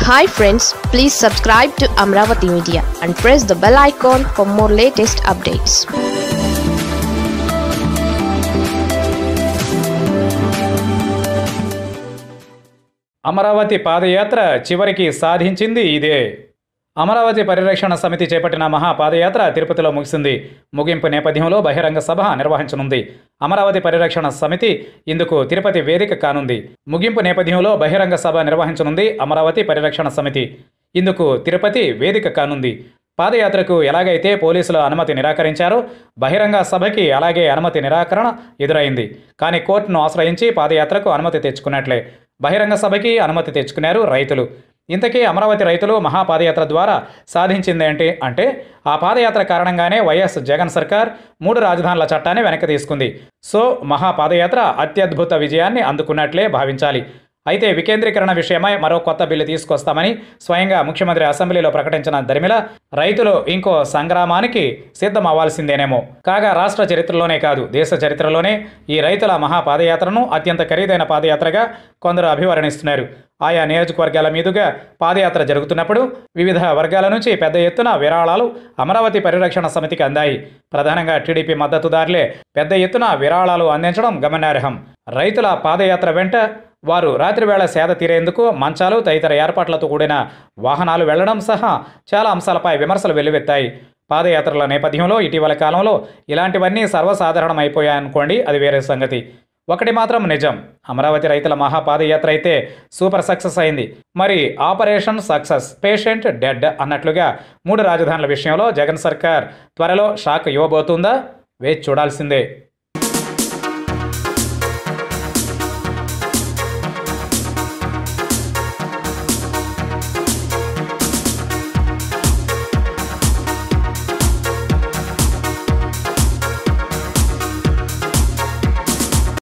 hi friends please subscribe to Amaravati media and press the bell icon for more latest updates Amaravati పాదయాత్ర చివరికి సాధించింది ఇదే అమరావతి పరిరక్షణ సమితి చేపట్టిన మహా పాదయాత్ర తిరుపతిలో ముగిసింది ముగింపు నేపథ్యంలో బహిరంగ సభ నిర్వహించనుంది అమరావతి పరిరక్షణ సమితి ఇందుకు తిరుపతి వేదిక కానుంది ముగింపు నేపథ్యంలో బహిరంగ సభ నిర్వహించనుంది అమరావతి పరిరక్షణ సమితి ఇందుకు తిరుపతి వేదిక కానుంది పాదయాత్రకు ఎలాగైతే పోలీసులు అనుమతి నిరాకరించారో బహిరంగ సభకి అలాగే అనుమతి నిరాకరణ ఎదురైంది కానీ కోర్టును ఆశ్రయించి పాదయాత్రకు అనుమతి తెచ్చుకున్నట్లే బహిరంగ సభకి అనుమతి తెచ్చుకున్నారు రైతులు ఇంతకీ అమరావతి రైతులు మహాపాదయాత్ర ద్వారా సాధించిందేంటి అంటే ఆ పాదయాత్ర కారణంగానే వైఎస్ జగన్ సర్కార్ మూడు రాజధానుల చట్టాన్ని వెనక్కి తీసుకుంది సో మహాపాదయాత్ర అత్యద్భుత విజయాన్ని అందుకున్నట్లే భావించాలి అయితే వికేంద్రీకరణ విషయమై మరో కొత్త బిల్లు తీసుకొస్తామని స్వయంగా ముఖ్యమంత్రి అసెంబ్లీలో ప్రకటించిన దరిమిల రైతులు ఇంకో సంగ్రామానికి సిద్ధం అవ్వాల్సిందేనేమో కాగా రాష్ట్ర చరిత్రలోనే కాదు దేశ చరిత్రలోనే ఈ రైతుల మహాపాదయాత్రను అత్యంత ఖరీదైన పాదయాత్రగా కొందరు అభివర్ణిస్తున్నారు ఆయా నియోజకవర్గాల మీదుగా పాదయాత్ర జరుగుతున్నప్పుడు వివిధ వర్గాల నుంచి పెద్ద ఎత్తున విరాళాలు అమరావతి పరిరక్షణ సమితికి అందాయి ప్రధానంగా టీడీపీ మద్దతుదారులే పెద్ద ఎత్తున విరాళాలు అందించడం గమనార్హం రైతుల పాదయాత్ర వెంట వారు రాత్రివేళ సేద తీరేందుకు మంచాలు తదితర ఏర్పాట్లతో కూడిన వాహనాలు వెళ్లడం సహా చాలా అంశాలపై విమర్శలు వెల్లువెత్తాయి పాదయాత్రల నేపథ్యంలో ఇటీవల కాలంలో ఇలాంటివన్నీ సర్వసాధారణమైపోయాయనుకోండి అది వేరే సంగతి ఒకటి మాత్రం నిజం అమరావతి రైతుల మహాపాదయాత్ర అయితే సూపర్ సక్సెస్ అయింది మరి ఆపరేషన్ సక్సెస్ పేషెంట్ డెడ్ అన్నట్లుగా మూడు రాజధానుల విషయంలో జగన్ సర్కార్ త్వరలో షాక్ ఇవ్వబోతుందా వేచి చూడాల్సిందే